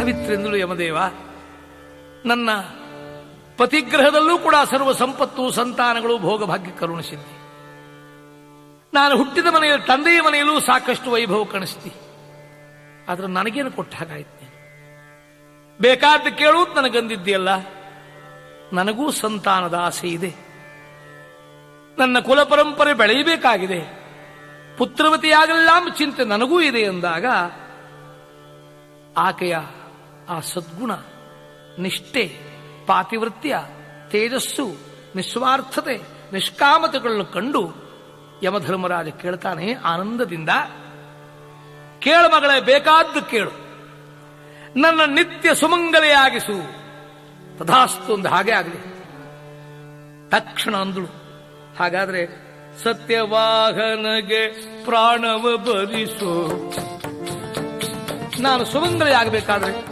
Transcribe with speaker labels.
Speaker 1: ಸಾವಿತ್ರೆಂದಳು ಯಮದೇವ ನನ್ನ ಪತಿಗ್ರಹದಲ್ಲೂ ಕೂಡ ಸರ್ವ ಸಂಪತ್ತು ಸಂತಾನಗಳು ಭೋಗಭಾಗ್ಯ ಕರುಣಿಸಿದ್ದಿ ನಾನು ಹುಟ್ಟಿದ ಮನೆಯಲ್ಲಿ ತಂದೆಯ ಮನೆಯಲ್ಲೂ ಸಾಕಷ್ಟು ವೈಭವ ಕಾಣಿಸ್ತಿ ಆದ್ರೆ ನನಗೇನು ಕೊಟ್ಟ ಹಾಗಾಯ್ತು ನೀನು? ಬೇಕಾದ್ದು ಕೇಳುವುದು ನನಗಂದಿದ್ದೀಯಲ್ಲ ನನಗೂ ಸಂತಾನದ ಆಸೆ ಇದೆ ನನ್ನ ಕುಲ ಪರಂಪರೆ ಬೆಳೆಯಬೇಕಾಗಿದೆ ಪುತ್ರವತಿಯಾಗಲಿಲ್ಲ ಎಂಬ ಚಿಂತೆ ನನಗೂ ಇದೆ ಎಂದಾಗ ಆಕೆಯ ಆ ಸದ್ಗುಣ ನಿಷ್ಠೆ ಪಾತಿವೃತ್ಯ ತೇಜಸ್ಸು ನಿಸ್ವಾರ್ಥತೆ ನಿಷ್ಕಾಮತೆಗಳನ್ನು ಕಂಡು ಯಮಧರ್ಮರಾಜ ಕೇಳ್ತಾನೆ ಆನಂದದಿಂದ ಕೇಳು ಮಗಳೇ ಬೇಕಾದ್ದು ಕೇಳು ನನ್ನ ನಿತ್ಯ ಸುಮಂಗಲೆಯಾಗಿಸು ತಥಾಸ್ತು ಒಂದು ಹಾಗೆ ಆಗಲಿ ತಕ್ಷಣ ಅಂದಳು ಹಾಗಾದ್ರೆ ಸತ್ಯವಾಹನಗೆ ಪ್ರಾಣವ ಬರಿಸು ನಾನು ಸುಮಂಗಲೆಯಾಗಬೇಕಾದ್ರೆ